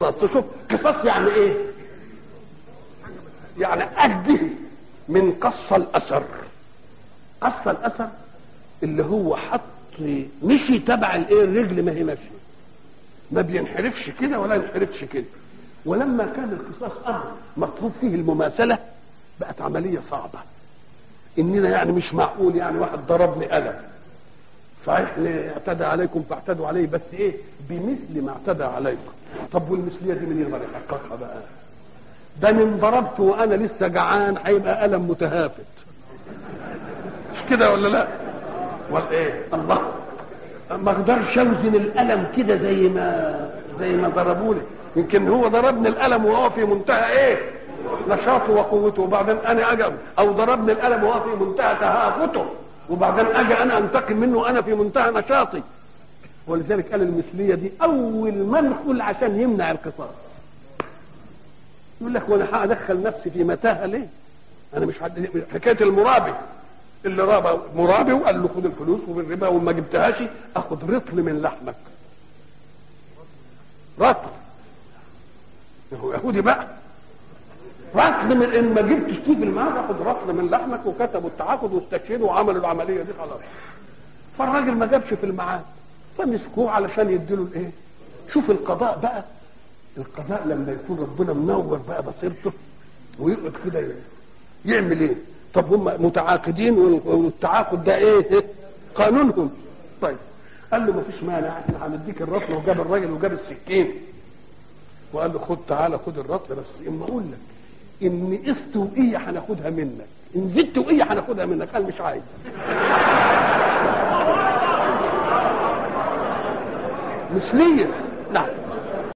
قصاص شوف قصاص يعني ايه يعني أده من قص الأثر قص الأثر اللي هو حط مشي تبع الايه الرجل ما هي ماشيه ما بينحرفش كده ولا ينحرفش كده ولما كان القصاص امر مطلوب فيه المماثله بقت عمليه صعبه اننا يعني مش معقول يعني واحد ضربني قلم صحيح اعتدى عليكم فاعتدوا عليه بس ايه بمثل ما اعتدى عليكم طب والمثليه دي منين بقى يحققها بقى ده من ضربته وانا لسه جعان هيبقى قلم متهافت مش كده ولا لا ولا ايه الله ما اقدرش اوزن القلم كده زي ما زي ما ضربوني يمكن هو ضربني القلم وهو في منتهى ايه نشاطه وقوته وبعدين انا اجي او ضربني القلم وهو في منتهى تهافته وبعدين اجي انا انتقم منه وانا في منتهى نشاطي ولذلك قال المثليه دي اول مدخل عشان يمنع القصاص يقول لك وانا هادخل نفسي في متاهه ليه؟ انا مش حد... حكايه المرابي اللي رابى مرابي وقال له خد الفلوس وبالربا وما جبتهاش اخد رطل من لحمك رطل هو يهودي بقى رطل من ان ما جبتش تيجي المال اخد رطل من لحمك وكتبوا التعاقد واستشهدوا وعملوا العمليه دي خلاص فالراجل ما جابش في الميعاد فمسكوه علشان يديله الايه شوف القضاء بقى القضاء لما يكون ربنا منور بقى بصيرته ويقعد كده يعمل ايه طب هم متعاقدين والتعاقد ده ايه قانونهم طيب قال له ما فيش مانع احنا هنديك الرطل وجاب الراجل وجاب السكين وقال له خد تعالى خد الرطل بس اما اقول لك ان قسط وقيه هناخدها منك ان زدت وقيه هناخدها منك قال مش عايز مثليه نعم